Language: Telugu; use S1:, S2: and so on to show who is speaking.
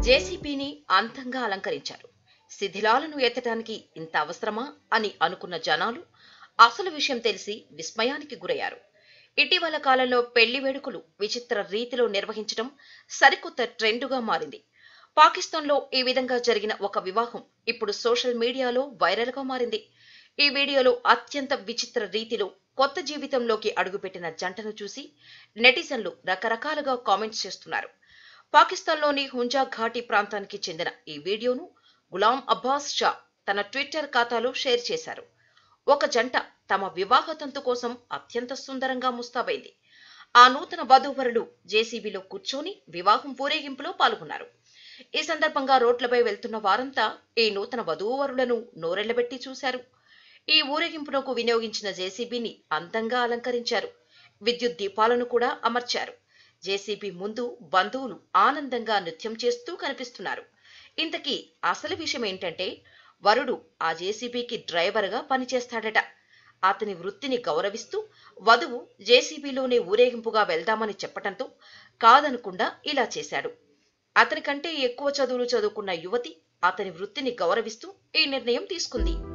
S1: జేసీబీని అందంగా అలంకరించారు శిథిలాలను ఎత్తడానికి ఇంత అవసరమా అని అనుకున్న జనాలు అసలు విషయం తెలిసి విస్మయానికి గురయ్యారు ఇటీవల కాలంలో పెళ్లి వేడుకలు విచిత్ర రీతిలో నిర్వహించడం సరికొత్త ట్రెండుగా మారింది పాకిస్తాన్లో ఈ విధంగా జరిగిన ఒక వివాహం ఇప్పుడు సోషల్ మీడియాలో వైరల్గా మారింది ఈ వీడియోలో అత్యంత విచిత్ర రీతిలో కొత్త జీవితంలోకి అడుగుపెట్టిన జంటను చూసి నెటిజన్లు రకరకాలుగా కామెంట్స్ చేస్తున్నారు పాకిస్తాన్లోని హుంజా ఘాటీ ప్రాంతానికి చెందిన ఈ వీడియోను గులాం అబ్బాస్ షా తన ట్విట్టర్ ఖాతాలో షేర్ చేశారు ఒక జంట తమ వివాహ తంతు కోసం అత్యంత సుందరంగా ముస్తాబైంది ఆ నూతన వధూవరులు జేసీబీలో కూర్చొని వివాహం ఊరేగింపులో పాల్గొన్నారు ఈ సందర్భంగా రోడ్లపై వెళ్తున్న వారంతా ఈ నూతన వధూవరులను నోరెళ్లబెట్టి చూశారు ఈ ఊరేగింపునకు వినియోగించిన జేసీబీని అందంగా అలంకరించారు విద్యుత్ దీపాలను కూడా అమర్చారు జేసీబీ ముందు బంధువులు ఆనందంగా నృత్యం చేస్తూ కనిపిస్తున్నారు ఇంతకీ అసలు విషయం ఏంటంటే వరుడు ఆ జేసీబీకి డ్రైవర్గా పనిచేస్తాడట అతని వృత్తిని గౌరవిస్తూ వధువు జేసీబీలోనే ఊరేగింపుగా వెళ్దామని చెప్పటంతో కాదనకుండా ఇలా చేశాడు అతని కంటే ఎక్కువ చదువులు చదువుకున్న యువతి అతని వృత్తిని గౌరవిస్తూ ఈ నిర్ణయం తీసుకుంది